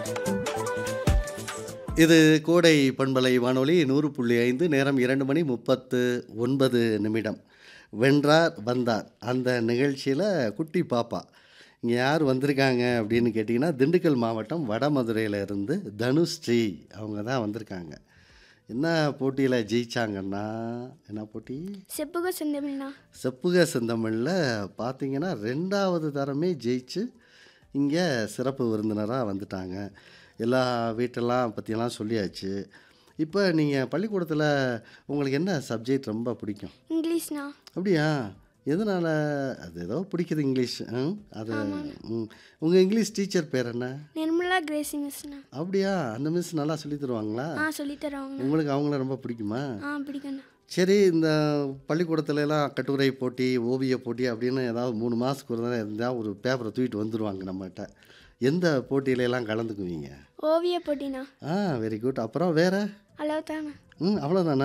இது கோடை பண்பலை வானொலி நூறு புள்ளி ஐந்து நேரம் இரண்டு மணி முப்பத்து ஒன்பது நிமிடம் வென்றார் வந்தார் அந்த நிகழ்ச்சியில் குட்டி பாப்பா இங்கே யார் வந்திருக்காங்க அப்படின்னு கேட்டிங்கன்னா திண்டுக்கல் மாவட்டம் வடமதுரையில் இருந்து தனுஸ்ரீ அவங்க தான் வந்திருக்காங்க என்ன போட்டியில் ஜெயிச்சாங்கன்னா என்ன போட்டி செப்புக செந்தமிழ்னா செப்புக செந்தமிழில் பார்த்தீங்கன்னா ரெண்டாவது தரமே ஜெயிச்சு இங்கே சிறப்பு விருந்தினராக வந்துட்டாங்க எல்லா வீட்டெல்லாம் பற்றியெல்லாம் சொல்லியாச்சு இப்போ நீங்கள் பள்ளிக்கூடத்தில் உங்களுக்கு என்ன சப்ஜெக்ட் ரொம்ப பிடிக்கும் இங்கிலீஷ்னா அப்படியா எதனால் அது ஏதோ பிடிக்குது இங்கிலீஷ் ம் அது ம் உங்கள் இங்கிலீஷ் டீச்சர் பேர் என்ன நிர்மலா கிரேசி மிஸ்னா அப்படியா அந்த மிஸ் நல்லா சொல்லி தருவாங்களா ஆ சொல்லி தருவாங்க உங்களுக்கு அவங்கள ரொம்ப பிடிக்குமா ஆ பிடிக்கண்ணா சரி இந்த பள்ளிக்கூடத்துல எல்லாம் கட்டுரை போட்டி ஓவிய போட்டி அப்படின்னு ஏதாவது மூணு மாதத்துக்கு ஒரு தடவை இருந்தால் ஒரு பேப்பரை தூக்கிட்டு வந்துடுவாங்க நம்மகிட்ட எந்த போட்டியில எல்லாம் கலந்துக்குவீங்க ஓவிய போட்டினா ஆ வெரி குட் அப்புறம் வேற அளவு தானே ம் அவ்வளோதானா